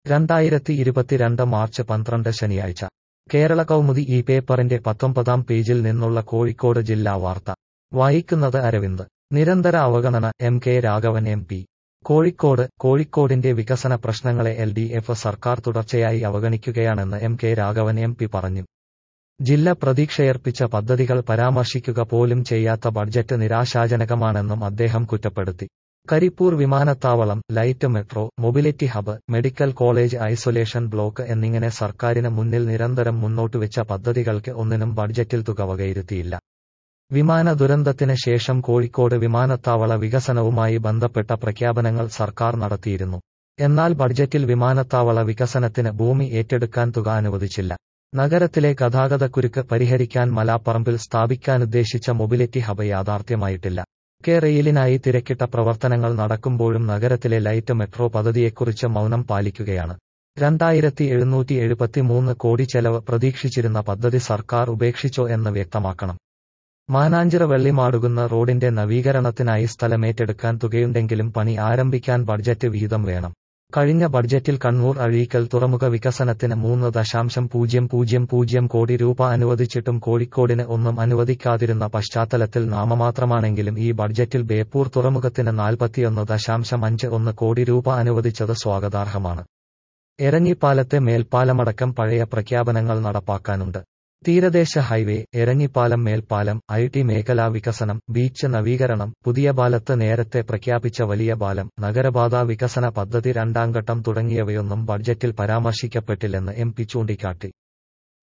രണ്ടായിരത്തി ഇരുപത്തിരണ്ട് മാർച്ച് പന്ത്രണ്ട് ശനിയാഴ്ച കേരള കൗമുദി ഈ പേപ്പറിന്റെ പത്തൊമ്പതാം പേജിൽ നിന്നുള്ള കോഴിക്കോട് ജില്ലാ വാർത്ത വായിക്കുന്നത് അരവിന്ദ് നിരന്തര അവഗണന M K Raghavan M P Kozhikode കോഴിക്കോടിന്റെ വികസന പ്രശ്നങ്ങളെ എൽ ഡി എഫ് സർക്കാർ തുടർച്ചയായി അവഗണിക്കുകയാണെന്ന് M K Raghavan M P പറഞ്ഞു ജില്ല പ്രതീക്ഷയർപ്പിച്ച പദ്ധതികൾ പരാമർശിക്കുക പോലും ചെയ്യാത്ത ബഡ്ജറ്റ് നിരാശാജനകമാണെന്നും അദ്ദേഹം കുറ്റപ്പെടുത്തി കരിപ്പൂർ വിമാനത്താവളം light metro mobility hub medical college isolation block എന്നിങ്ങനെ സർക്കാരിന് മുന്നിൽ നിരന്തരം മുന്നോട്ടുവെച്ച പദ്ധതികൾക്ക് ഒന്നിനും ബഡ്ജറ്റിൽ തുക വകയിരുത്തിയില്ല വിമാന ദുരന്തത്തിന് ശേഷം കോഴിക്കോട് വിമാനത്താവള വികസനവുമായി ബന്ധപ്പെട്ട പ്രഖ്യാപനങ്ങൾ സർക്കാർ നടത്തിയിരുന്നു എന്നാൽ ബഡ്ജറ്റിൽ വിമാനത്താവള വികസനത്തിന് ഭൂമി ഏറ്റെടുക്കാൻ തുക അനുവദിച്ചില്ല നഗരത്തിലെ ഗതാഗതക്കുരുക്ക് പരിഹരിക്കാൻ മലാപ്പറമ്പിൽ സ്ഥാപിക്കാനുദ്ദേശിച്ച മൊബിലിറ്റി ഹബ് യാഥാർത്ഥ്യമായിട്ടില്ല കെ റെയിലിനായി തിരക്കിട്ട പ്രവർത്തനങ്ങൾ നടക്കുമ്പോഴും നഗരത്തിലെ ലൈറ്റ് മെട്രോ പദ്ധതിയെക്കുറിച്ച് മൗനം പാലിക്കുകയാണ് രണ്ടായിരത്തി എഴുന്നൂറ്റി എഴുപത്തിമൂന്ന് കോടി ചെലവ് പ്രതീക്ഷിച്ചിരുന്ന പദ്ധതി സർക്കാർ ഉപേക്ഷിച്ചോ എന്ന് വ്യക്തമാക്കണം മാനാഞ്ചിറ വെള്ളിമാടുകുന്ന റോഡിന്റെ നവീകരണത്തിനായി സ്ഥലമേറ്റെടുക്കാൻ തുകയുണ്ടെങ്കിലും പണി ആരംഭിക്കാൻ ബഡ്ജറ്റ് വിഹിതം വേണം കഴിഞ്ഞ ബഡ്ജറ്റിൽ കണ്ണൂർ അഴീക്കൽ തുറമുഖ വികസനത്തിന് മൂന്ന് ദശാംശം പൂജ്യം പൂജ്യം പൂജ്യം കോടി രൂപ അനുവദിച്ചിട്ടും കോഴിക്കോടിന് ഒന്നും അനുവദിക്കാതിരുന്ന പശ്ചാത്തലത്തിൽ നാമമാത്രമാണെങ്കിലും ഈ ബഡ്ജറ്റിൽ ബേപ്പൂർ തുറമുഖത്തിന് നാൽപ്പത്തിയൊന്ന് ദശാംശം അഞ്ച് ഒന്ന് കോടി രൂപ അനുവദിച്ചത് സ്വാഗതാർഹമാണ് എരഞ്ഞിപ്പാലത്തെ മേൽപ്പാലമടക്കം പഴയ പ്രഖ്യാപനങ്ങൾ നടപ്പാക്കാനുണ്ട് തീരദേശ ഹൈവേ എരഞ്ഞിപ്പാലം മേൽപ്പാലം ഐ ടി മേഖലാ വികസനം ബീച്ച് നവീകരണം പുതിയ പാലത്ത് നേരത്തെ പ്രഖ്യാപിച്ച വലിയ പാലം നഗരപാത വികസന പദ്ധതി രണ്ടാംഘട്ടം തുടങ്ങിയവയൊന്നും ബഡ്ജറ്റിൽ പരാമർശിക്കപ്പെട്ടില്ലെന്ന് എം പി ചൂണ്ടിക്കാട്ടി